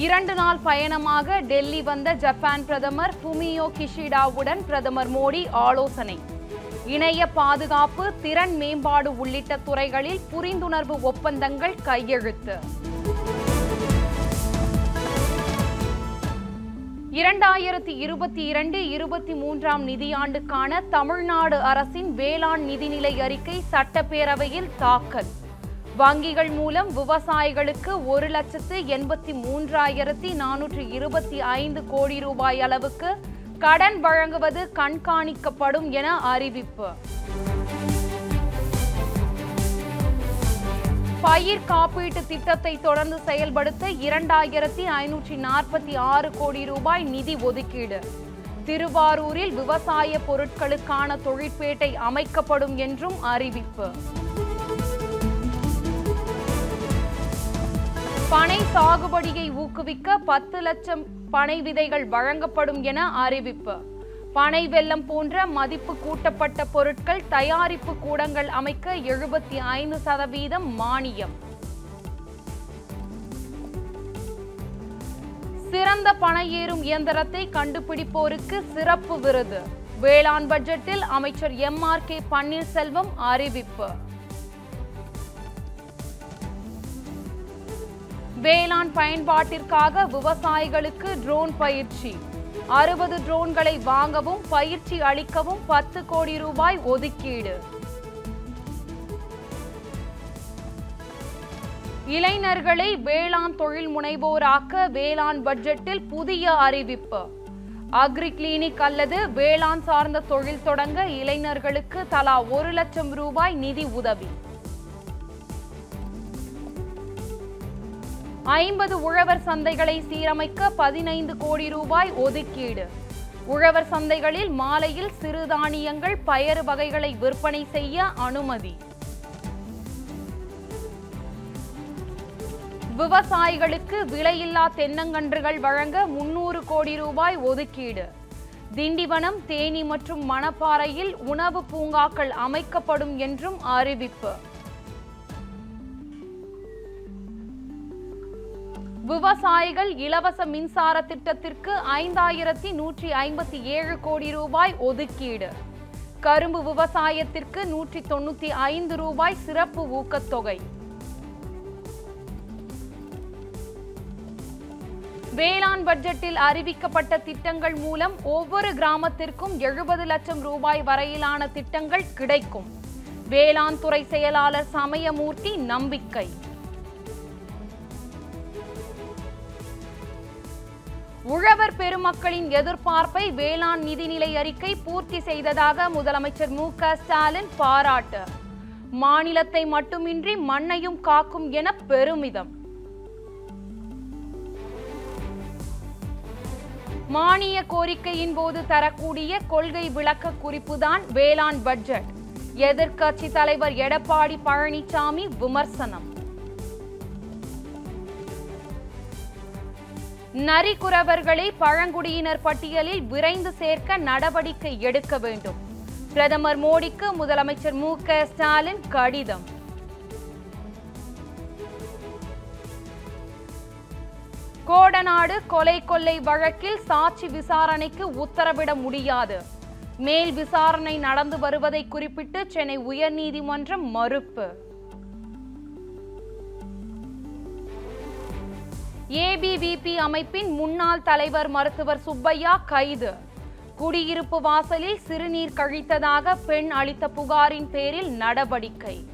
இரண்டு நாள் பயணமாக டெல்லி வந்த ஜப்பான் பிரதமர் ஃபுமியோ கிஷிடாவுடன் பிரதமர் மோடி ஆலோசனை இணைய பாதுகாப்பு திறன் மேம்பாடு உள்ளிட்ட துறைகளில் புரிந்துணர்வு ஒப்பந்தங்கள் கையெழுத்து இரண்டாயிரத்தி இருபத்தி இரண்டு இருபத்தி மூன்றாம் நிதியாண்டுக்கான தமிழ்நாடு அரசின் வேளாண் நிதிநிலை அறிக்கை சட்டப்பேரவையில் தாக்கல் வங்கிகள் மூலம் விவசாயிகளுக்கு ஒரு லட்சத்து எண்பத்தி மூன்றாயிரத்தி நானூற்றி இருபத்தி ஐந்து கோடி ரூபாய் அளவுக்கு கடன் வழங்குவது கண்காணிக்கப்படும் என அறிவிப்பு பயிர் காப்பீட்டு திட்டத்தை தொடர்ந்து செயல்படுத்த இரண்டாயிரத்தி ஐநூற்றி நாற்பத்தி ஆறு கோடி ரூபாய் நிதி ஒதுக்கீடு திருவாரூரில் விவசாய பொருட்களுக்கான தொழிற்பேட்டை அமைக்கப்படும் என்றும் அறிவிப்பு பனை சாகுபடியை ஊக்குவிக்க பத்து லட்சம் பனை விதைகள் வழங்கப்படும் என அறிவிப்பு பனை வெல்லம் போன்ற மதிப்பு கூட்டப்பட்ட பொருட்கள் தயாரிப்பு கூடங்கள் அமைக்க எழுபத்தி ஐந்து சதவீதம் மானியம் சிறந்த பனை ஏறும் இயந்திரத்தை கண்டுபிடிப்போருக்கு சிறப்பு விருது வேளாண் பட்ஜெட்டில் அமைச்சர் எம் ஆர் கே பன்னீர்செல்வம் அறிவிப்பு வேளாண் பயன்பாட்டிற்காக விவசாயிகளுக்கு ட்ரோன் பயிற்சி அறுபது ட்ரோன்களை வாங்கவும் பயிற்சி அளிக்கவும் பத்து கோடி ரூபாய் ஒதுக்கீடு இளைஞர்களை வேளாண் தொழில் முனைவோராக்க வேளாண் பட்ஜெட்டில் புதிய அறிவிப்பு அக்ரி கிளினிக் அல்லது வேளாண் சார்ந்த தொழில் தொடங்க இளைஞர்களுக்கு தலா ஒரு லட்சம் ரூபாய் நிதி உதவி ஐம்பது உழவர் சந்தைகளை சீரமைக்க பதினைந்து கோடி ரூபாய் ஒதுக்கீடு உழவர் சந்தைகளில் மாலையில் சிறுதானியங்கள் பயறு வகைகளை விற்பனை செய்ய அனுமதி விவசாயிகளுக்கு விலையில்லா தென்னங்கன்றுகள் வழங்க முன்னூறு கோடி ரூபாய் ஒதுக்கீடு திண்டிவனம் தேனி மற்றும் மணப்பாறையில் உணவு பூங்காக்கள் அமைக்கப்படும் என்றும் அறிவிப்பு விவசாயிகள் இலவச மின்சார திட்டத்திற்கு ஐந்தாயிரத்தி நூற்றி ஐம்பத்தி ஏழு கோடி ரூபாய் ஒதுக்கீடு கரும்பு விவசாயத்திற்கு நூற்றி தொண்ணூத்தி ஐந்து ரூபாய் சிறப்பு ஊக்கத்தொகை வேளாண் பட்ஜெட்டில் அறிவிக்கப்பட்ட திட்டங்கள் மூலம் ஒவ்வொரு கிராமத்திற்கும் எழுபது லட்சம் ரூபாய் வரையிலான திட்டங்கள் கிடைக்கும் வேளாண் துறை செயலாளர் சமயமூர்த்தி நம்பிக்கை உழவர் பெருமக்களின் எதிர்பார்ப்பை வேளாண் நிதிநிலை அறிக்கை பூர்த்தி செய்ததாக முதலமைச்சர் மு க ஸ்டாலின் பாராட்டு மாநிலத்தை மட்டுமின்றி மண்ணையும் காக்கும் என பெருமிதம் மானிய கோரிக்கையின் போது தரக்கூடிய கொள்கை விளக்க குறிப்புதான் வேளாண் பட்ஜெட் எதிர்க்கட்சி தலைவர் எடப்பாடி பழனிசாமி விமர்சனம் நரிக்குறவர்களை பழங்குடியினர் பட்டியலில் விரைந்து சேர்க்க நடவடிக்கை எடுக்க வேண்டும் பிரதமர் மோடிக்கு முதலமைச்சர் மு க ஸ்டாலின் கடிதம் கோடநாடு கொலை கொள்ளை வழக்கில் சாட்சி விசாரணைக்கு உத்தரவிட முடியாது மேல் விசாரணை நடந்து வருவதை குறிப்பிட்டு சென்னை உயர்நீதிமன்றம் மறுப்பு ஏபிவிபி அமைப்பின் முன்னாள் தலைவர் மருத்துவர் சுப்பையா கைது குடியிருப்பு வாசலில் சிறுநீர் கழித்ததாக பெண் அளித்த புகாரின் பேரில் நடவடிக்கை